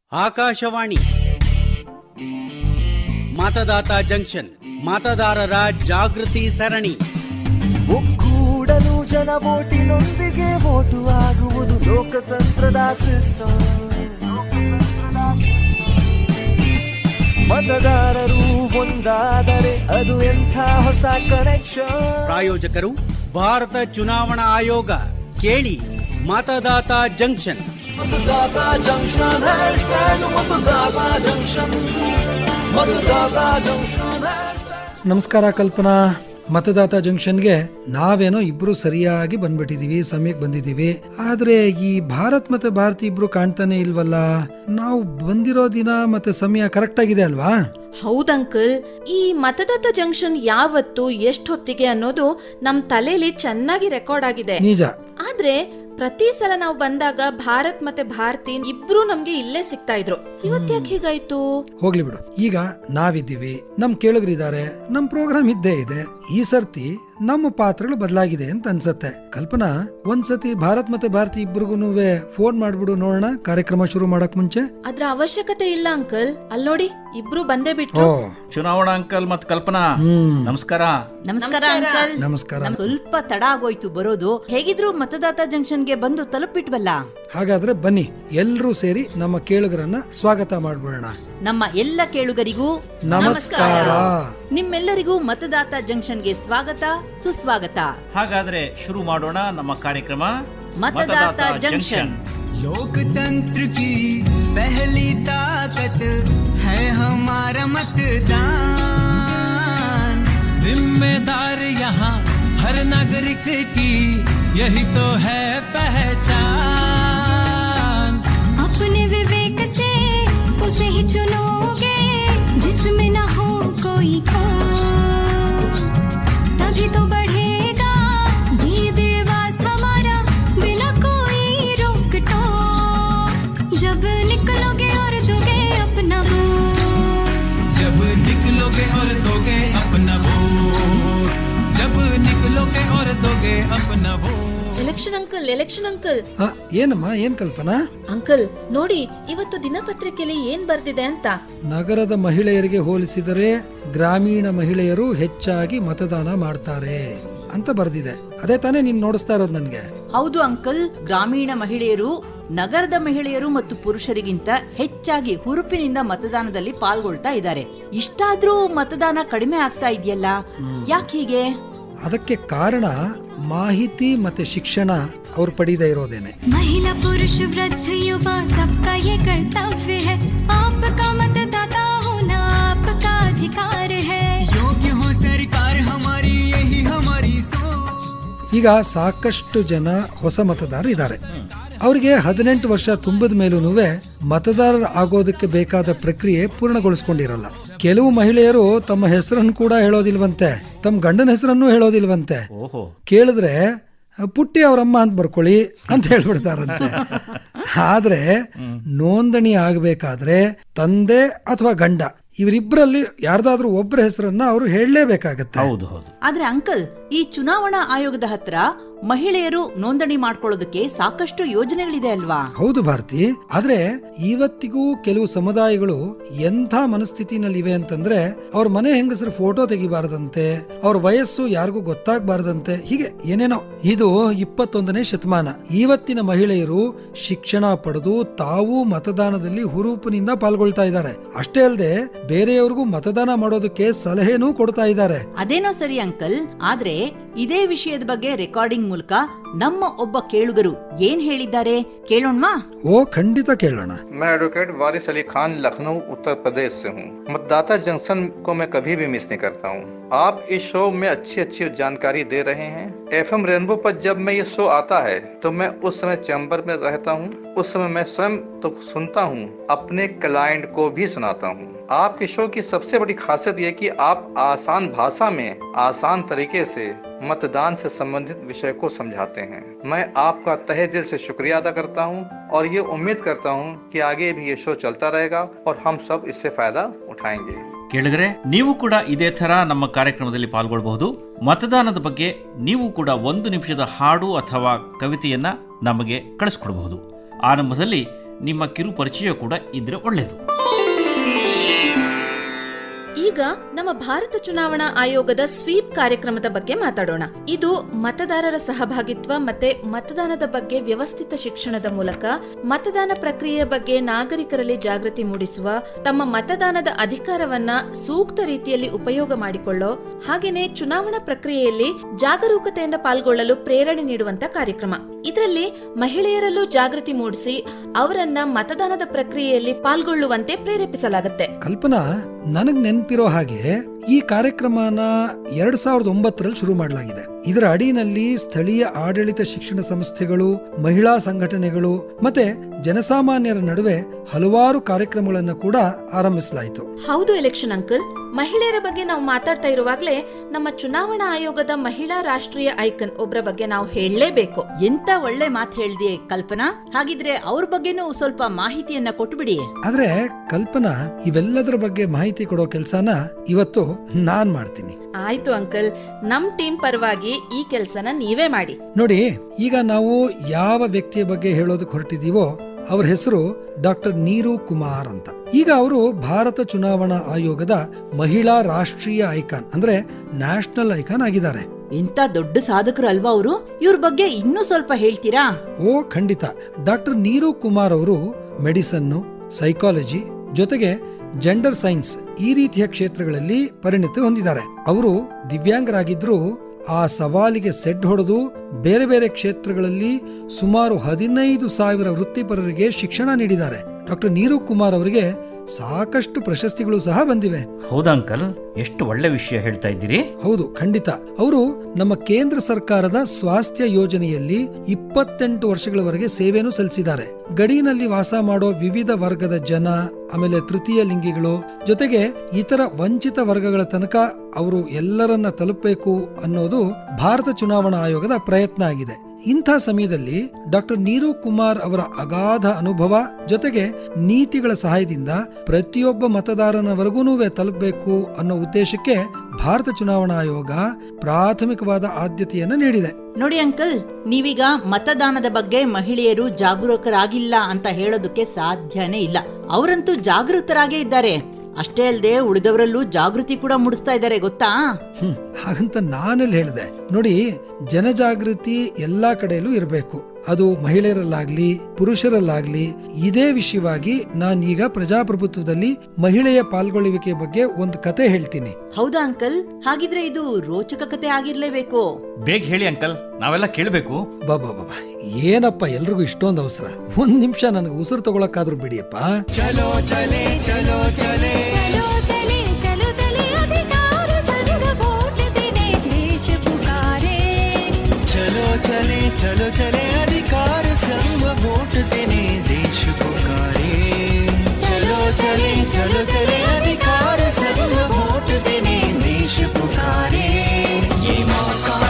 Akashvani ಮತದಾತ junction ಮತದಾರರ ಜಾಗೃತಿ ಸರಣಿ ಒಕ್ಕೂಡಲು ಜನ ಓಟಿನೊಂದಿಗೆ ಓಟು ಆಗುವುದು ಲೋಕತಂತ್ರದ ಸಿಸ್ಟಮ್ ಮತದಾರರು ಒಂದಾದರೆ ಅದು ಎಂಥ ಹೊಸ ಕನೆಕ್ಷನ್ ಪ್ರಾಯೋಜಕರು ಭಾರತ ಚುನಾವಣಾ ಆಯೋಗ ಕೇಳಿ ಮತದಾತ ಜಂಕ್ಷನ್ ಮತದಾತ ಜಂಕ್ಷನ್ ಹ್ಯಾಶ್ಟ್ಯಾಗ್ ಮತದಾತ ಜಂಕ್ಷನ್ ಮತದಾತ ಜಂಕ್ಷನ್ ಹ್ಯಾಶ್ಟ್ಯಾಗ್ ನಮಸ್ಕಾರ ಕಲ್ಪನಾ ಮತದಾತ ಜಂಕ್ಷನ್ಗೆ ನಾವೇನೋ ಇಬ್ರು ಸರಿಯಾಗಿ ಬಂದ್ಬಿಟ್ಟಿದೀವಿ ಸಮಯಕ್ಕೆ ಬಂದಿದೀವಿ ಆದ್ರೆ ಈ ಭಾರತ್ ಮತ್ತೆ ಭಾರತಿ ಇಬ್ರು ಕಾಣ್ತಾನೆ ಇಲ್ವಲ್ಲ ನಾವು ಬಂದಿರೋ ದಿನ ಮತ್ತೆ ಸಮಯ ಕರೆಕ್ಟ್ ಆಗಿದೆ ಅಲ್ವಾ ಹೌದಂಕಲ್ ಈ ಮತದಾತ ಜಂಕ್ಷನ್ ಯಾವತ್ತು ಎಷ್ಟೊತ್ತಿಗೆ ಅನ್ನೋದು ನಮ್ ತಲೆಯಲ್ಲಿ ಚೆನ್ನಾಗಿ ರೆಕಾರ್ಡ್ ಆಗಿದೆ ನಿಜ ಆದ್ರೆ ಪ್ರತಿ ಸಲ ನಾವು ಬಂದಾಗ ಭಾರತ್ ಮತ್ತೆ ಭಾರತಿ ಇಬ್ರು ನಮ್ಗೆ ಇಲ್ಲೇ ಸಿಗ್ತಾ ಇದ್ರು ಇವತ್ತ್ಯಾಕೆ ಹೀಗಾಯ್ತು ಹೋಗ್ಲಿ ಬಿಡು ಈಗ ನಾವಿದ್ದೀವಿ ನಮ್ ಕೇಳುಗರಿದ್ದಾರೆ ನಮ್ ಪ್ರೋಗ್ರಾಮ್ ಇದ್ದೇ ಇದೆ ಈ ಸರ್ತಿ ನಮ್ಮ ಪಾತ್ರಗಳು ಬದಲಾಗಿದೆ ಅಂತ ಅನ್ಸತ್ತೆ ಕಲ್ಪನಾ ಒಂದ್ಸತಿ ಭಾರತ್ ಮತ್ತೆ ಭಾರತಿ ಇಬ್ರಿಗೂ ಫೋನ್ ಮಾಡ್ಬಿಡು ನೋಡೋಣ ಕಾರ್ಯಕ್ರಮ ಶುರು ಮಾಡಕ್ ಮುಂಚೆ ಅದ್ರ ಅವಶ್ಯಕತೆ ಇಲ್ಲ ಅಂಕಲ್ ಅಲ್ ನೋಡಿ ಇಬ್ರು ಬಂದೇ ಓ ಬಿಟ್ರು ಚುನಾವಣಾ ಅಂಕಲ್ ಮತ್ ಕಲ್ಪನಾ ಹ್ಮ್ ನಮಸ್ಕಾರ ನಮಸ್ಕಾರ ಅಂಕಲ್ ನಮಸ್ಕಾರ ನಮ್ ಸ್ವಲ್ಪ ತಡ ಆಗೋಯ್ತು ಬರೋದು ಹೇಗಿದ್ರು ಮತದಾತ ಜಂಕ್ಷನ್ಗೆ ಬಂದು ತಲುಪಿಟ್ವಲ್ಲ ಹಾಗಾದ್ರೆ ಬನ್ನಿ ಎಲ್ರೂ ಸೇರಿ ನಮ್ಮ ಕೇಳುಗರನ್ನ ಸ್ವಾಗತ ಮಾಡ್ಬಿಡೋಣ ನಮ್ಮ ಎಲ್ಲ ಕೇಳುಗರಿಗೂ ನಮಸ್ಕಾರ ನಿಮ್ಮೆಲ್ಲರಿಗೂ ಮತದಾತ ಜಂಕ್ಷನ್ಗೆ ಸ್ವಾಗತ ಸುಸ್ವಾಗತ ಹಾಗಾದ್ರೆ ಶುರು ಮಾಡೋಣ ನಮ್ಮ ಕಾರ್ಯಕ್ರಮ ಮತದಾತ ಜಂಕ್ಷನ್ लोकतंत्र की पहली ताकत है हमारा मतदान जिम्मेदार यहाँ हर नागरिक की यही तो है पहचान अपने विवेक से उसे ही चुनोगे जिसमें ना हो कोई खोट तभी तो बढ़ेगा ये देवास हमारा बिना कोई रोक टोक जब निकलोगे और दोगे अपना वोट जब निकलोगे और दोगे अपना वोट जब निकलोगे और दोगे अपना vote election uncle election uncle ಆ, ಏನಮ್ಮ ಏನ್ ಕಲ್ಪನಾ ಅಂಕಲ್ ನೋಡಿ ಇವತ್ತು ದಿನಪತ್ರಿಕೆಯಲ್ಲಿ ಏನ್ ಬರ್ದಿದೆ ಅಂತ ನಗರದ ಮಹಿಳೆಯರಿಗೆ ಹೋಲಿಸಿದರೆ ಗ್ರಾಮೀಣ ಮಹಿಳೆಯರು ಹೆಚ್ಚಾಗಿ ಮತದಾನ ಮಾಡ್ತಾರೆ ಅಂತ ಬರ್ದಿದೆ ಅದೇ ತಾನೇ ನೀನ್ ನೋಡಿಸ್ತಾ ಇರೋದು ನನ್ಗೆ ಹೌದು ಅಂಕಲ್ ಗ್ರಾಮೀಣ ಮಹಿಳೆಯರು ನಗರದ ಮಹಿಳೆಯರು ಮತ್ತು ಪುರುಷರಿಗಿಂತ ಹೆಚ್ಚಾಗಿ ಹುರುಪಿನಿಂದ ಮತದಾನದಲ್ಲಿ ಪಾಲ್ಗೊಳ್ತಾ ಇದ್ದಾರೆ ಇಷ್ಟಾದ್ರೂ ಮತದಾನ ಕಡಿಮೆ ಆಗ್ತಾ ಇದೆಯಲ್ಲ ಯಾಕೆ ಹೀಗೆ ಅದಕ್ಕೆ ಕಾರಣ ಮಾಹಿತಿ ಮತ್ತೆ ಶಿಕ್ಷಣ ಅವ್ರು ಪಡೀದೇ ಇರೋದೇನೆ महिला पुरुष वृद्ध युवा सबका ये कर्तव्य है आपका मतदाता होना आपका अधिकार है योग्य हो सरकार हमारी यही हमारी सोच ಈಗ ಸಾಕಷ್ಟು ಜನ ಹೊಸ ಮತದಾರರು ಇದ್ದಾರೆ ಅವರಿಗೆ ಹದಿನೆಂಟು ವರ್ಷ ತುಂಬಿದ ಮೇಲೂ ಮತದಾರರು ಆಗೋದಕ್ಕೆ ಬೇಕಾದ ಪ್ರಕ್ರಿಯೆ ಪೂರ್ಣಗೊಳಿಸ್ಕೊಂಡಿರಲ್ಲ ಕೆಲವು ಮಹಿಳೆಯರು ತಮ್ಮ ಹೆಸರನ್ನು ಕೂಡ ಹೇಳೋದಿಲ್ವಂತೆ ತಮ್ಮ ಗಂಡನ ಹೆಸರನ್ನು ಹೇಳೋದಿಲ್ವಂತೆ ಓಹೋ ಕೇಳಿದ್ರೆ ಪುಟ್ಟಿ ಅವರಮ್ಮ ಅಂತ ಬರ್ಕೊಳ್ಳಿ ಅಂತ ಹೇಳ್ಬಿಡ್ತಾರಂತೆ ಆದ್ರೆ ನೋಂದಣಿ ಆಗಬೇಕಾದ್ರೆ ತಂದೆ ಅಥವಾ ಗಂಡ ಇವರಿಬ್ಬರಲ್ಲಿ ಯಾರ್ದಾದ್ರೂ ಒಬ್ಬರ ಹೆಸರನ್ನ ಅವರು ಹೇಳಲೇಬೇಕಾಗತ್ತೆ ಹೌದು ಹೌದು ಆದ್ರೆ ಅಂಕಲ್ ಈ ಚುನಾವಣಾ ಆಯೋಗದ ಹತ್ರ ಮಹಿಳೆಯರು ನೋಂದಣಿ ಮಾಡ್ಕೊಳ್ಳೋದಕ್ಕೆ ಸಾಕಷ್ಟು ಯೋಜನೆಗಳಿದೆ ಅಲ್ವಾ ಹೌದು ಭಾರತಿ ಆದ್ರೆ ಇವತ್ತಿಗೂ ಕೆಲವು ಸಮುದಾಯಗಳು ಎಂಥ ಮನಸ್ಥಿತಿನಲ್ಲಿವೆ ಅಂತಂದ್ರೆ ಅವ್ರ ಮನೆ ಹೆಂಗಸರ ಫೋಟೋ ತೆಗಿಬಾರದಂತೆ ಅವ್ರ ವಯಸ್ಸು ಯಾರಿಗೂ ಗೊತ್ತಾಗಬಾರದಂತೆ ಹೀಗೆ ಏನೇನೋ ಇದು ಇಪ್ಪತ್ತೊಂದನೇ ಶತಮಾನ ಇವತ್ತಿನ ಮಹಿಳೆಯರು ಶಿಕ್ಷಣ ಪಡೆದು ತಾವು ಮತದಾನದಲ್ಲಿ ಹುರುಪಿನಿಂದ ಪಾಲ್ಗೊಳ್ತಾ ಇದ್ದಾರೆ ಅಷ್ಟೇ ಅಲ್ಲದೆ ಬೇರೆಯವ್ರಿಗೂ ಮತದಾನ ಮಾಡೋದಕ್ಕೆ ಸಲಹೆನೂ ಕೊಡ್ತಾ ಇದ್ದಾರೆ ಅದೇನೋ ಸರಿ ಅಂಕಲ್ ಆದ್ರೆ ಇದೇ ವಿಷಯದ ಬಗ್ಗೆ ರೆಕಾರ್ಡಿಂಗ್ ಮೂಲಕ ನಮ್ಮ ಒಬ್ಬ ಕೇಳುಗರು ಏನ್ ಹೇಳಿದ್ದಾರೆ ಕೇಳೋಣ್ವಾ ಓ ಖಂಡಿತ ಕೇಳೋಣ मैं एडवोकेट वारिस अली खान लखनऊ उत्तर प्रदेश से हूँ मतदाता जंक्शन को मैं कभी भी मिस नहीं करता हूँ आप इस शो में अच्छी अच्छी जानकारी दे रहे हैं एफ एम रेनबो पर जब मैं ये शो आता है तो मैं उस समय चैम्बर में रहता हूँ उस समय मैं स्वयं तो सुनता हूँ अपने क्लाइंट को भी सुनाता हूँ आपके शो की सबसे बड़ी खासियत ये कि आप आसान भाषा में आसान तरीके से मतदान से संबंधित विषय को समझाते हैं मैं आपका तहे दिल से शुक्रिया अदा करता हूँ और ये उम्मीद करता हूँ कि आगे भी ये शो चलता रहेगा और हम सब इससे फायदा उठाएंगे ಕೇಳಿದ್ರೆ ನೀವು ಕೂಡ ಇದೇ ತರ ನಮ್ಮ ಕಾರ್ಯಕ್ರಮದಲ್ಲಿ ಪಾಲ್ಗೊಳ್ಳಬಹುದು ಮತದಾನದ ಬಗ್ಗೆ ನೀವು ಕೂಡ ಒಂದು ನಿಮಿಷದ ಹಾಡು ಅಥವಾ ಕವಿತೆಯನ್ನ ನಮಗೆ ಕಳಿಸ್ಕೊಡಬಹುದು ಆರಂಭದಲ್ಲಿ ನಿಮ್ಮ ಕಿರು ಪರಿಚಯ ಕೂಡ ಇದ್ರೆ ಒಳ್ಳೆಯದು ಈಗ ನಮ್ಮ ಭಾರತ ಚುನಾವಣಾ ಆಯೋಗದ ಸ್ವೀಪ್ ಕಾರ್ಯಕ್ರಮದ ಬಗ್ಗೆ ಮಾತಾಡೋಣ ಇದು ಮತದಾರರ ಸಹಭಾಗಿತ್ವ ಮತ್ತೆ ಮತದಾನದ ಬಗ್ಗೆ ವ್ಯವಸ್ಥಿತ ಶಿಕ್ಷಣದ ಮೂಲಕ ಮತದಾನ ಪ್ರಕ್ರಿಯೆಯ ಬಗ್ಗೆ ನಾಗರಿಕರಲ್ಲಿ ಜಾಗೃತಿ ಮೂಡಿಸುವ ತಮ್ಮ ಮತದಾನದ ಅಧಿಕಾರವನ್ನ ಸೂಕ್ತ ರೀತಿಯಲ್ಲಿ ಉಪಯೋಗ ಮಾಡಿಕೊಳ್ಳೋ ಹಾಗೇನೆ ಚುನಾವಣಾ ಪ್ರಕ್ರಿಯೆಯಲ್ಲಿ ಜಾಗರೂಕತೆಯಿಂದ ಪಾಲ್ಗೊಳ್ಳಲು ಪ್ರೇರಣೆ ನೀಡುವಂತ ಕಾರ್ಯಕ್ರಮ ಇದರಲ್ಲಿ ಮಹಿಳೆಯರಲ್ಲೂ ಜಾಗೃತಿ ಮೂಡಿಸಿ ಅವರನ್ನ ಮತದಾನದ ಪ್ರಕ್ರಿಯೆಯಲ್ಲಿ ಪಾಲ್ಗೊಳ್ಳುವಂತೆ ಪ್ರೇರೇಪಿಸಲಾಗುತ್ತೆ ಕಲ್ಪನಾ ನನಗ್ ನೆನ್ಪಿರೋ ಹಾಗೆ ಈ ಕಾರ್ಯಕ್ರಮನ ಎರಡ್ ಸಾವಿರದ ಒಂಬತ್ತರಲ್ಲಿ ಶುರು ಮಾಡಲಾಗಿದೆ ಇದರ ಅಡಿನಲ್ಲಿ ಸ್ಥಳೀಯ ಆಡಳಿತ ಶಿಕ್ಷಣ ಸಂಸ್ಥೆಗಳು ಮಹಿಳಾ ಸಂಘಟನೆಗಳು ಮತ್ತೆ ಜನಸಾಮಾನ್ಯರ ನಡುವೆ ಹಲವಾರು ಕಾರ್ಯಕ್ರಮಗಳನ್ನು ಕೂಡ ಆರಂಭಿಸಲಾಯಿತು ಹೌದು ಎಲೆಕ್ಷನ್ ಅಂಕಲ್ ಮಹಿಳೆಯರ ಬಗ್ಗೆ ನಾವು ಮಾತಾಡ್ತಾ ಇರುವಾಗ್ಲೇ ನಮ್ಮ ಚುನಾವಣಾ ಆಯೋಗದ ಮಹಿಳಾ ರಾಷ್ಟ್ರೀಯ ಐಕನ್ ಒಬ್ರ ಬಗ್ಗೆ ನಾವು ಹೇಳಲೇಬೇಕು ಎಂತ ಒಳ್ಳೆ ಮಾತು ಹೇಳ್ದೆ ಕಲ್ಪನಾ ಹಾಗಿದ್ರೆ ಅವ್ರ ಬಗ್ಗೆನೂ ಸ್ವಲ್ಪ ಮಾಹಿತಿಯನ್ನ ಕೊಟ್ಬಿಡಿ ಆದ್ರೆ ಕಲ್ಪನಾ ಇವೆಲ್ಲದರ ಬಗ್ಗೆ ಮಾಹಿತಿ ಕೊಡೋ ಕೆಲ್ಸನ ಇವತ್ತು ನಾನ್ ಮಾಡ್ತೀನಿ ಆಯ್ತು ಅಂಕಲ್ ನಮ್ ಟೀಮ್ ಪರವಾಗಿ ಈ ಕೆಲ್ಸನ ನೀವೇ ಮಾಡಿ ನೋಡಿ ಈಗ ನಾವು ಯಾವ ವ್ಯಕ್ತಿಯ ಬಗ್ಗೆ ಹೇಳೋದಕ್ಕೆ ಹೊರಟಿದೀವೋ ಅವ್ರ ಹೆಸರು ಡಾಕ್ಟರ್ ನೀರು ಕುಮಾರ್ ಅಂತ ಈಗ ಅವರು ಭಾರತ ಚುನಾವಣಾ ಆಯೋಗದ ಮಹಿಳಾ ರಾಷ್ಟ್ರೀಯ ಐಕಾನ್ ಅಂದ್ರೆ ನ್ಯಾಷನಲ್ ಐಕಾನ್ ಆಗಿದ್ದಾರೆ ಎಂತ ದೊಡ್ಡ ಸಾಧಕರು ಅಲ್ವಾ ಅವರು ಇವ್ರ ಬಗ್ಗೆ ಇನ್ನೂ ಸ್ವಲ್ಪ ಹೇಳ್ತೀರಾ ಓ ಖಂಡಿತ ಡಾಕ್ಟರ್ ನೀರು ಕುಮಾರ್ ಅವರು ಮೆಡಿಸನ್ನು ಸೈಕಾಲಜಿ ಜೊತೆಗೆ ಜೆಂಡರ್ ಸೈನ್ಸ್ ಈ ರೀತಿಯ ಕ್ಷೇತ್ರಗಳಲ್ಲಿ ಪರಿಣಿತಿ ಹೊಂದಿದ್ದಾರೆ ಅವರು ದಿವ್ಯಾಂಗರಾಗಿದ್ರು ಆ ಸವಾಲಿಗೆ ಸೆಡ್ ಹೊಡೆದು ಬೇರೆ ಬೇರೆ ಕ್ಷೇತ್ರಗಳಲ್ಲಿ ಸುಮಾರು ಹದಿನೈದು ಸಾವಿರ ವೃತ್ತಿಪರರಿಗೆ ಶಿಕ್ಷಣ ನೀಡಿದ್ದಾರೆ ಡಾಕ್ಟರ್ ನೀರು ಕುಮಾರ್ ಅವರಿಗೆ ಸಾಕಷ್ಟು ಪ್ರಶಸ್ತಿಗಳು ಸಹ ಬಂದಿವೆ ಹೌದಾ ಅಂಕಲ್ ಎಷ್ಟು ಒಳ್ಳೆ ವಿಷಯ ಹೇಳ್ತಾ ಇದ್ದೀರಿ ಹೌದು ಖಂಡಿತ ಅವರು ನಮ್ಮ ಕೇಂದ್ರ ಸರ್ಕಾರದ ಸ್ವಾಸ್ಥ್ಯ ಯೋಜನೆಯಲ್ಲಿ ಇಪ್ಪತ್ತೆಂಟು ವರ್ಷಗಳವರೆಗೆ ಸೇವೆಯನ್ನು ಸಲ್ಲಿಸಿದ್ದಾರೆ ಗಡಿನಲ್ಲಿ ವಾಸ ಮಾಡೋ ವಿವಿಧ ವರ್ಗದ ಜನ ಆಮೇಲೆ ತೃತೀಯ ಲಿಂಗಿಗಳು ಜೊತೆಗೆ ಇತರ ವಂಚಿತ ವರ್ಗಗಳ ತನಕ ಅವರು ಎಲ್ಲರನ್ನ ತಲುಪಬೇಕು ಅನ್ನೋದು ಭಾರತ ಚುನಾವಣಾ ಆಯೋಗದ ಪ್ರಯತ್ನ ಆಗಿದೆ ಇಂಥ ಸಮಯದಲ್ಲಿ ಡಾಕ್ಟರ್ ನೀರು ಕುಮಾರ್ ಅವರ ಅಗಾಧ ಅನುಭವ ಜೊತೆಗೆ ನೀತಿಗಳ ಸಹಾಯದಿಂದ ಪ್ರತಿಯೊಬ್ಬ ಮತದಾರನವರೆಗೂ ತಲುಪಬೇಕು ಅನ್ನೋ ಉದ್ದೇಶಕ್ಕೆ ಭಾರತ ಚುನಾವಣಾ ಆಯೋಗ ಪ್ರಾಥಮಿಕವಾದ ಆದ್ಯತೆಯನ್ನು ನೀಡಿದೆ ನೋಡಿ ಅಂಕಲ್ ನೀವೀಗ ಮತದಾನದ ಬಗ್ಗೆ ಮಹಿಳೆಯರು ಜಾಗರೂಕರಾಗಿಲ್ಲ ಅಂತ ಹೇಳೋದಕ್ಕೆ ಸಾಧ್ಯನೇ ಇಲ್ಲ ಅವರಂತೂ ಜಾಗೃತರಾಗೇ ಇದ್ದಾರೆ ಅಷ್ಟೇ ಅಲ್ಲದೆ ಉಳಿದವರಲ್ಲೂ ಜಾಗೃತಿ ಕೂಡ ಮೂಡಿಸ್ತಾ ಇದ್ದಾರೆ ಗೊತ್ತಾ ಹ್ಮ್ ಹಾಗಂತ ನಾನೆಲ್ಲಿ ಹೇಳಿದೆ ನೋಡಿ ಜನಜಾಗೃತಿ ಎಲ್ಲಾ ಕಡೆಯಲ್ಲೂ ಇರಬೇಕು ಅದು ಮಹಿಳೆಯರಲ್ಲಾಗ್ಲಿ ಪುರುಷರಲ್ಲಾಗ್ಲಿ ಇದೇ ವಿಷಯವಾಗಿ ನಾನೀಗ ಪ್ರಜಾಪ್ರಭುತ್ವದಲ್ಲಿ ಮಹಿಳೆಯ ಪಾಲ್ಗೊಳ್ಳುವಿಕೆ ಬಗ್ಗೆ ಒಂದು ಕತೆ ಹೇಳ್ತೀನಿ ಹೌದಾ ಅಂಕಲ್ ಹಾಗಿದ್ರೆ ಇದು ರೋಚಕ ಕತೆ ಆಗಿರ್ಲೇಬೇಕು ಬೇಗ ಹೇಳಿ ಅಂಕಲ್ ನಾವೆಲ್ಲ ಕೇಳಬೇಕು ಬಾಬಾ ಬಾಬಾ ಏನಪ್ಪ ಎಲ್ರಿಗೂ ಇಷ್ಟೊಂದು ಅವಸರ ಒಂದ್ ನಿಮಿಷ ನನಗೆ ಉಸಿರು ತಗೊಳಕ್ಕಾದ್ರೂ ಬಿಡಿಯಪ್ಪ चलो चले चलो चले चलो चले अधिकार संग वोट देने देश पुकारे चलो चले चलो चले अधिकार संग वोट देने देश पुकारे चलो चले चलो चले अधिकार संग वोट देने देश पुकारे ये मौका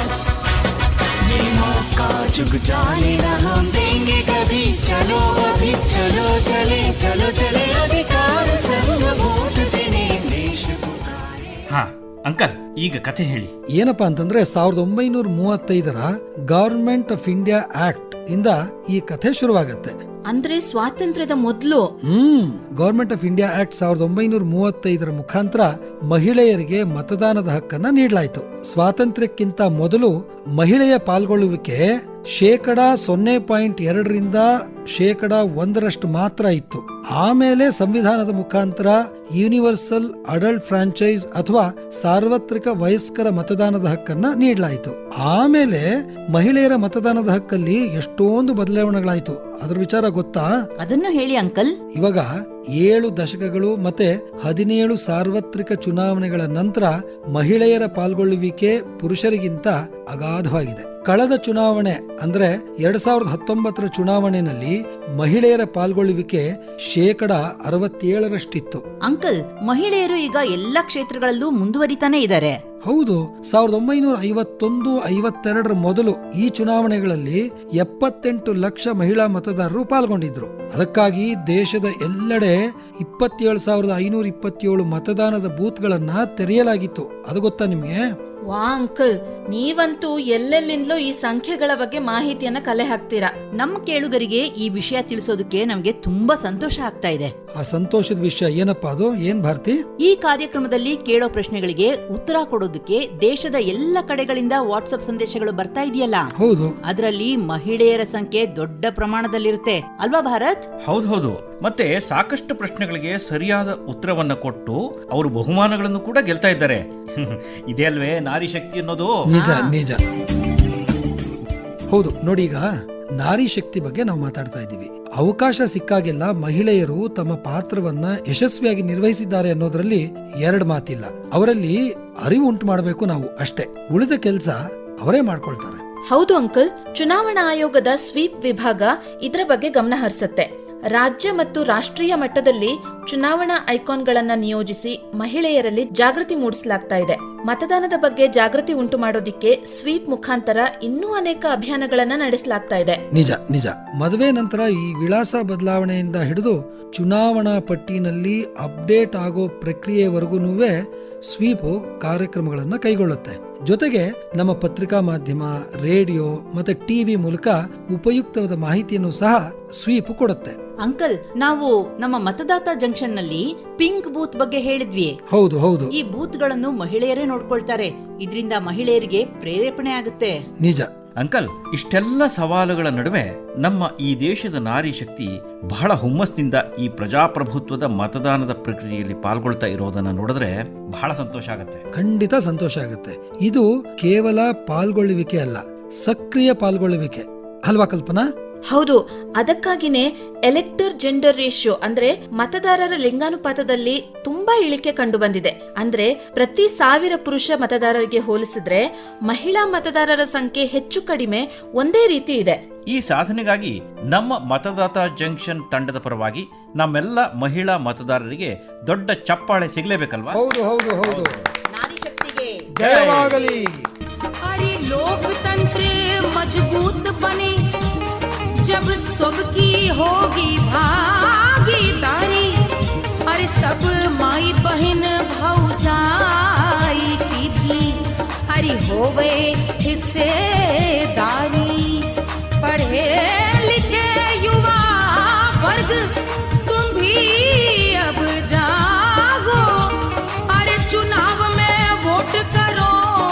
ये मौका चुक जाने न हम देंगे कभी चलो अभी चलो चले चलो चले अधिकार संग वोट देने देश पुकारे ಹಾ ಅಂಕಲ್ ಈಗ ಕತೆ ಹೇಳಿ ಏನಪ್ಪಾ ಅಂತಂದ್ರೆ ಸಾವಿರದ ಒಂಬೈನೂರ ಮೂವತ್ತೈದರ ಗವರ್ಮೆಂಟ್ ಆಫ್ ಇಂಡಿಯಾ ಆಕ್ಟ್ ಇಂದ ಈ ಕಥೆ ಶುರುವಾಗತ್ತೆ ಅಂದ್ರೆ ಸ್ವಾತಂತ್ರ್ಯದ ಮೊದಲು ಹ್ಮ್ ಗವರ್ಮೆಂಟ್ ಆಫ್ ಇಂಡಿಯಾ ಆಕ್ಟ್ ಸಾವಿರದ ಒಂಬೈನೂರ ಮೂವತ್ತೈದರ ಮುಖಾಂತರ ಮಹಿಳೆಯರಿಗೆ ಮತದಾನದ ಹಕ್ಕನ್ನ ನೀಡಲಾಯಿತು ಸ್ವಾತಂತ್ರ್ಯಕ್ಕಿಂತ ಮೊದಲು ಮಹಿಳೆಯ ಪಾಲ್ಗೊಳ್ಳುವಿಕೆ ಶೇಕಡ ಸೊನ್ನೆ ಪಾಯಿಂಟ್ ಎರಡರಿಂದ ಶೇಕಡ ಒಂದರಷ್ಟು ಮಾತ್ರ ಇತ್ತು ಆಮೇಲೆ ಸಂವಿಧಾನದ ಮುಖಾಂತರ ಯೂನಿವರ್ಸಲ್ ಅಡಲ್ಟ್ ಫ್ರಾಂಚೈಸ್ ಅಥವಾ ಸಾರ್ವತ್ರಿಕ ವಯಸ್ಕರ ಮತದಾನದ ಹಕ್ಕನ್ನ ನೀಡಲಾಯಿತು ಆಮೇಲೆ ಮಹಿಳೆಯರ ಮತದಾನದ ಹಕ್ಕಲ್ಲಿ ಎಷ್ಟೊಂದು ಬದಲಾವಣೆಗಳಾಯಿತು ಅದ್ರ ವಿಚಾರ ಗೊತ್ತಾ ಅದನ್ನು ಹೇಳಿ ಅಂಕಲ್ ಇವಾಗ ಏಳು ದಶಕಗಳು ಮತ್ತೆ ಹದಿನೇಳು ಸಾರ್ವತ್ರಿಕ ಚುನಾವಣೆಗಳ ನಂತರ ಮಹಿಳೆಯರ ಪಾಲ್ಗೊಳ್ಳುವಿಕೆ ಪುರುಷರಿಗಿಂತ ಅಗಾಧವಾಗಿದೆ ಕಳೆದ ಚುನಾವಣೆ ಅಂದ್ರೆ ಎರಡ್ ಸಾವಿರದ ಹತ್ತೊಂಬತ್ತರ ಚುನಾವಣೆಯಲ್ಲಿ ಮಹಿಳೆಯರ ಪಾಲ್ಗೊಳ್ಳುವಿಕೆ ಶೇಕಡ ಅರವತ್ತೇಳರಷ್ಟಿತ್ತು ಅಂಕಲ್ ಮಹಿಳೆಯರು ಈಗ ಎಲ್ಲ ಕ್ಷೇತ್ರಗಳಲ್ಲೂ ಮುಂದುವರಿತಾನೆ ಇದ್ದಾರೆ ಹೌದು ಸಾವಿರದ ಒಂಬೈನೂರ ಐವತ್ತೊಂದು ಐವತ್ತೆರಡರ ಮೊದಲು ಈ ಚುನಾವಣೆಗಳಲ್ಲಿ ಎಪ್ಪತ್ತೆಂಟು ಲಕ್ಷ ಮಹಿಳಾ ಮತದಾರರು ಪಾಲ್ಗೊಂಡಿದ್ರು ಅದಕ್ಕಾಗಿ ದೇಶದ ಎಲ್ಲೆಡೆ ಇಪ್ಪತ್ತೇಳು ಸಾವಿರದ ಐನೂರ ಇಪ್ಪತ್ತೇಳು ಮತದಾನದ ಬೂತ್ಗಳನ್ನ ತೆರೆಯಲಾಗಿತ್ತು ಅದು ಗೊತ್ತಾ ನಿಮ್ಗೆ ವಾ ಅಂಕಲ್ ನೀವಂತೂ ಎಲ್ಲೆಲ್ಲಿಂದಲೂ ಈ ಸಂಖ್ಯೆಗಳ ಬಗ್ಗೆ ಮಾಹಿತಿಯನ್ನ ಕಲೆ ಹಾಕ್ತೀರಾ ನಮ್ಮ ಕೇಳುಗರಿಗೆ ಈ ವಿಷಯ ತಿಳಿಸೋದಕ್ಕೆ ನಮಗೆ ತುಂಬಾ ಸಂತೋಷ ಆಗ್ತಾ ಇದೆ ಆ ಸಂತೋಷದ ವಿಷಯ ಏನಪ್ಪಾ ಅದು ಏನ್ ಭಾರತಿ ಈ ಕಾರ್ಯಕ್ರಮದಲ್ಲಿ ಕೇಳೋ ಪ್ರಶ್ನೆಗಳಿಗೆ ಉತ್ತರ ಕೊಡೋದಕ್ಕೆ ದೇಶದ ಎಲ್ಲ ಕಡೆಗಳಿಂದ ವಾಟ್ಸ್ಆಪ್ ಸಂದೇಶಗಳು ಬರ್ತಾ ಇದೆಯಲ್ಲ ಹೌದು ಅದರಲ್ಲಿ ಮಹಿಳೆಯರ ಸಂಖ್ಯೆ ದೊಡ್ಡ ಪ್ರಮಾಣದಲ್ಲಿರುತ್ತೆ ಅಲ್ವಾ ಭಾರತ್ ಹೌದು ಹೌದು ಮತ್ತೆ ಸಾಕಷ್ಟು ಪ್ರಶ್ನೆಗಳಿಗೆ ಸರಿಯಾದ ಉತ್ತರವನ್ನ ಕೊಟ್ಟು ಅವರು ಬಹುಮಾನಗಳನ್ನು ಕೂಡ ಗೆಲ್ತಾ ಇದ್ದಾರೆ ಇದೇ ಅಲ್ವೇ ನಾರಿ ಶಕ್ತಿ ಅನ್ನೋದು ನಿಜ ನಿಜ ಹೌದು ನೋಡಿ ಈಗ ನಾರಿ ಶಕ್ತಿ ಬಗ್ಗೆ ನಾವು ಮಾತಾಡ್ತಾ ಇದ್ದೀವಿ ಅವಕಾಶ ಸಿಕ್ಕಾಗೆಲ್ಲ ಮಹಿಳೆಯರು ತಮ್ಮ ಪಾತ್ರವನ್ನ ಯಶಸ್ವಿಯಾಗಿ ನಿರ್ವಹಿಸಿದ್ದಾರೆ ಅನ್ನೋದ್ರಲ್ಲಿ ಎರಡು ಮಾತಿಲ್ಲ ಅವರಲ್ಲಿ ಅರಿವು ಉಂಟು ಮಾಡಬೇಕು ನಾವು ಅಷ್ಟೇ ಉಳಿದ ಕೆಲಸ ಅವರೇ ಮಾಡ್ಕೊಳ್ತಾರೆ ಹೌದು ಅಂಕಲ್ ಚುನಾವಣಾ ಆಯೋಗದ ಸ್ವೀಪ್ ವಿಭಾಗ ಇದರ ಬಗ್ಗೆ ಗಮನ ಹರಿಸುತ್ತೆ ರಾಜ್ಯ ಮತ್ತು ರಾಷ್ಟ್ರೀಯ ಮಟ್ಟದಲ್ಲಿ ಚುನಾವಣಾ ಐಕಾನ್ಗಳನ್ನ ನಿಯೋಜಿಸಿ ಮಹಿಳೆಯರಲ್ಲಿ ಜಾಗೃತಿ ಮೂಡಿಸಲಾಗ್ತಾ ಇದೆ ಮತದಾನದ ಬಗ್ಗೆ ಜಾಗೃತಿ ಉಂಟು ಮಾಡೋದಿಕ್ಕೆ ಸ್ವೀಪ್ ಮುಖಾಂತರ ಇನ್ನೂ ಅನೇಕ ಅಭಿಯಾನಗಳನ್ನ ನಡೆಸಲಾಗ್ತಾ ಇದೆ ನಿಜ ನಿಜ ಮದುವೆ ನಂತರ ಈ ವಿಳಾಸ ಬದಲಾವಣೆಯಿಂದ ಹಿಡಿದು ಚುನಾವಣಾ ಪಟ್ಟಿನಲ್ಲಿ ಅಪ್ಡೇಟ್ ಆಗೋ ಪ್ರಕ್ರಿಯೆವರೆಗೂ ಸ್ವೀಪು ಕಾರ್ಯಕ್ರಮಗಳನ್ನ ಕೈಗೊಳ್ಳುತ್ತೆ ಜೊತೆಗೆ ನಮ್ಮ ಪತ್ರಿಕಾ ಮಾಧ್ಯಮ ರೇಡಿಯೋ ಮತ್ತೆ ಟಿವಿ ಮೂಲಕ ಉಪಯುಕ್ತವಾದ ಮಾಹಿತಿಯನ್ನು ಸಹ ಸ್ವೀಪ್ ಕೊಡುತ್ತೆ ಅಂಕಲ್ ನಾವು ನಮ್ಮ ಮತದಾತ ಜಂಕ್ಷನ್ ನಲ್ಲಿ ಪಿಂಕ್ ಬೂತ್ ಬಗ್ಗೆ ಹೇಳಿದ್ವಿ ಹೌದು ಹೌದು ಈ ಬೂತ್ ಗಳನ್ನು ಮಹಿಳೆಯರೇ ನೋಡ್ಕೊಳ್ತಾರೆ ಇದರಿಂದ ಮಹಿಳೆಯರಿಗೆ ಪ್ರೇರೇಪಣೆ ಆಗುತ್ತೆ ನಿಜ ಅಂಕಲ್ ಇಷ್ಟೆಲ್ಲ ಸವಾಲುಗಳ ನಡುವೆ ನಮ್ಮ ಈ ದೇಶದ ನಾರಿ ಶಕ್ತಿ ಬಹಳ ಹುಮ್ಮಸ್ನಿಂದ ಈ ಪ್ರಜಾಪ್ರಭುತ್ವದ ಮತದಾನದ ಪ್ರಕ್ರಿಯೆಯಲ್ಲಿ ಪಾಲ್ಗೊಳ್ತಾ ಇರೋದನ್ನ ನೋಡಿದ್ರೆ ಬಹಳ ಸಂತೋಷ ಆಗುತ್ತೆ ಖಂಡಿತ ಸಂತೋಷ ಆಗುತ್ತೆ ಇದು ಕೇವಲ ಪಾಲ್ಗೊಳ್ಳುವಿಕೆ ಅಲ್ಲ ಸಕ್ರಿಯ ಪಾಲ್ಗೊಳ್ಳುವಿಕೆ ಅಲ್ವಾ ಕಲ್ಪನಾ ಹೌದು ಅದಕ್ಕಾಗಿನೇ ಎಲೆಕ್ಟರ್ ಜೆಂಡರ್ ರೇಷಿಯೋ ಅಂದ್ರೆ ಮತದಾರರ ಲಿಂಗಾನುಪಾತದಲ್ಲಿ ತುಂಬಾ ಇಳಿಕೆ ಕಂಡು ಬಂದಿದೆ ಅಂದ್ರೆ ಪ್ರತಿ ಸಾವಿರ ಪುರುಷ ಮತದಾರರಿಗೆ ಹೋಲಿಸಿದ್ರೆ ಮಹಿಳಾ ಮತದಾರರ ಸಂಖ್ಯೆ ಹೆಚ್ಚು ಕಡಿಮೆ ಒಂದೇ ರೀತಿ ಇದೆ ಈ ಸಾಧನೆಗಾಗಿ ನಮ್ಮ ಮತದಾತ ಜಂಕ್ಷನ್ ತಂಡದ ಪರವಾಗಿ ನಮ್ಮೆಲ್ಲ ಮಹಿಳಾ ಮತದಾರರಿಗೆ ದೊಡ್ಡ ಚಪ್ಪಾಳೆ ಸಿಗಲೇಬೇಕಲ್ವಾ ಹೌದು ಹೌದು ಹೌದು ನಾರಿ ಶಕ್ತಿಗೆ ಜಯವಾಗಲಿ अरे लोकतंत्र मजबूत बने जब सबकी होगी भागीदारी अरे सब माई बहन भौजाई की भी अरे होवे हिस्सेदारी पढ़े लिखे युवा वर्ग तुम भी अब जागो अरे चुनाव में वोट करो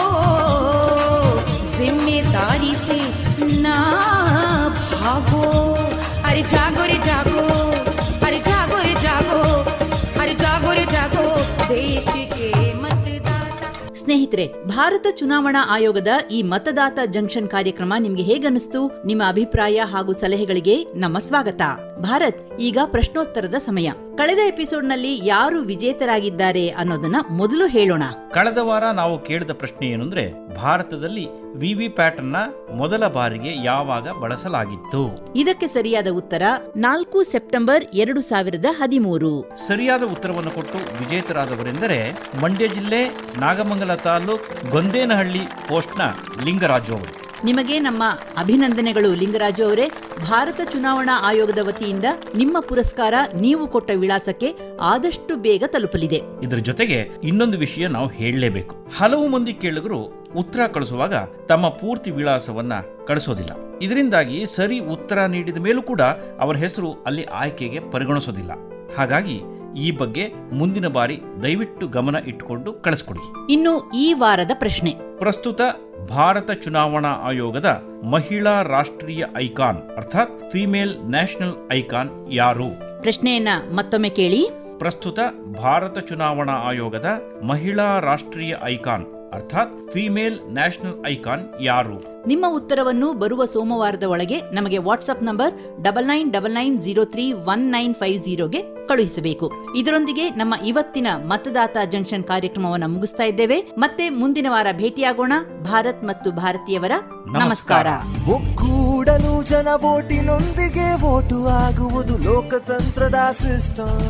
जिम्मेदारी से ना भागो अरे जागो रे जागो अरे जागो रे जागो अरे जागो रे जागो देश के मतदाता ಸ್ನೇಹಿತರೆ ಭಾರತ ಚುನಾವಣಾ ಆಯೋಗದ ಈ ಮತದಾತ ಜಂಕ್ಷನ್ ಕಾರ್ಯಕ್ರಮ ನಿಮ್ಗೆ ಹೇಗನ್ನಿಸ್ತು ನಿಮ್ಮ ಅಭಿಪ್ರಾಯ ಹಾಗೂ ಸಲಹೆಗಳಿಗೆ ನಮ್ಮ ಸ್ವಾಗತ ಭಾರತ್ ಈಗ ಪ್ರಶ್ನೋತ್ತರದ ಸಮಯ ಕಳೆದ ಎಪಿಸೋಡ್ನಲ್ಲಿ ಯಾರು ವಿಜೇತರಾಗಿದ್ದಾರೆ ಅನ್ನೋದನ್ನ ಮೊದಲು ಹೇಳೋಣ ಕಳೆದ ವಾರ ನಾವು ಕೇಳಿದ ಪ್ರಶ್ನೆ ಏನಂದ್ರೆ ಭಾರತದಲ್ಲಿ ವಿವಿ ಪ್ಯಾಟ್ ಅನ್ನ ಮೊದಲ ಬಾರಿಗೆ ಯಾವಾಗ ಬಳಸಲಾಗಿತ್ತು ಇದಕ್ಕೆ ಸರಿಯಾದ ಉತ್ತರ ನಾಲ್ಕು ಸೆಪ್ಟೆಂಬರ್ ಎರಡು ಸಾವಿರದ ಹದಿಮೂರು ಸರಿಯಾದ ಉತ್ತರವನ್ನು ಕೊಟ್ಟು ವಿಜೇತರಾದವರೆಂದರೆ ಮಂಡ್ಯ ಜಿಲ್ಲೆ ನಾಗಮಂಗಲ ತಾಲೂಕ್ ಗೊಂದೇನಹಳ್ಳಿ ಪೋಸ್ಟ್ನ ಲಿಂಗರಾಜು ಅವರು ನಿಮಗೆ ನಮ್ಮ ಅಭಿನಂದನೆಗಳು ಲಿಂಗರಾಜು ಅವರೇ ಭಾರತ ಚುನಾವಣಾ ಆಯೋಗದ ವತಿಯಿಂದ ನಿಮ್ಮ ಪುರಸ್ಕಾರ ನೀವು ಕೊಟ್ಟ ವಿಳಾಸಕ್ಕೆ ಆದಷ್ಟು ಬೇಗ ತಲುಪಲಿದೆ ಇದರ ಜೊತೆಗೆ ಇನ್ನೊಂದು ವಿಷಯ ನಾವು ಹೇಳಲೇಬೇಕು ಹಲವು ಮಂದಿ ಕೇಳುಗರು ಉತ್ತರ ಕಳಿಸುವಾಗ ತಮ್ಮ ಪೂರ್ತಿ ವಿಳಾಸವನ್ನ ಕಳಿಸೋದಿಲ್ಲ ಇದರಿಂದಾಗಿ ಸರಿ ಉತ್ತರ ನೀಡಿದ ಮೇಲೂ ಕೂಡ ಅವರ ಹೆಸರು ಅಲ್ಲಿ ಆಯ್ಕೆಗೆ ಪರಿಗಣಿಸೋದಿಲ್ಲ ಹಾಗಾಗಿ ಈ ಬಗ್ಗೆ ಮುಂದಿನ ಬಾರಿ ದಯವಿಟ್ಟು ಗಮನ ಇಟ್ಟುಕೊಂಡು ಕಳಿಸ್ಕೊಡಿ ಇನ್ನು ಈ ವಾರದ ಪ್ರಶ್ನೆ ಪ್ರಸ್ತುತ ಭಾರತ ಚುನಾವಣಾ ಆಯೋಗದ ಮಹಿಳಾ ರಾಷ್ಟ್ರೀಯ ಐಕಾನ್ ಅರ್ಥಾತ್ ಫಿಮೇಲ್ ನ್ಯಾಷನಲ್ ಐಕಾನ್ ಯಾರು ಪ್ರಶ್ನೆಯನ್ನ ಮತ್ತೊಮ್ಮೆ ಕೇಳಿ ಪ್ರಸ್ತುತ ಭಾರತ ಚುನಾವಣಾ ಆಯೋಗದ ಮಹಿಳಾ ರಾಷ್ಟ್ರೀಯ ಐಕಾನ್ ಅರ್ಥಾತ್ ಫಿಮೇಲ್ ನ್ಯಾಷನಲ್ ಐಕಾನ್ ಯಾರು ನಿಮ್ಮ ಉತ್ತರವನ್ನು ಬರುವ ಸೋಮವಾರದ ಒಳಗೆ ನಮಗೆ WhatsApp number double nine double nine zero three one nine five ಜೀರೋಗೆ ಕಳುಹಿಸಬೇಕು ಇದರೊಂದಿಗೆ ನಮ್ಮ ಇವತ್ತಿನ ಮತದಾತ ಜಂಕ್ಷನ್ ಕಾರ್ಯಕ್ರಮವನ್ನು ಮುಗಿಸ್ತಾ ಇದ್ದೇವೆ ಮತ್ತೆ ಮುಂದಿನ ವಾರ ಭೇಟಿಯಾಗೋಣ ಭಾರತ್ ಮತ್ತು ಭಾರತೀಯವರ ನಮಸ್ಕಾರ ಒಕ್ಕೂಡಲು ಜನ ವೋಟಿನೊಂದಿಗೆ ವೋಟು ಆಗುವುದು ಲೋಕತಂತ್ರದ ಸಿಸ್ಟಮ್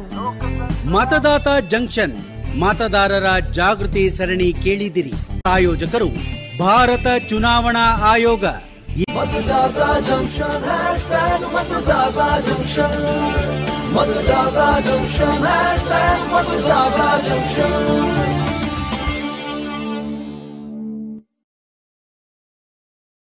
ಮತದಾತ ಜಂಕ್ಷನ್ ಮತದಾರರ ಜಾಗೃತಿ ಸರಣಿ ಕೇಳಿದಿರಿ ಆಯೋಜಕರು ಭಾರತ ಚುನಾವಣಾ ಆಯೋಗ मतदाता जंक्शन हैशटैग मतदाता जंक्शन मतदाता जंक्शन हैशटैग मतदाता जंक्शन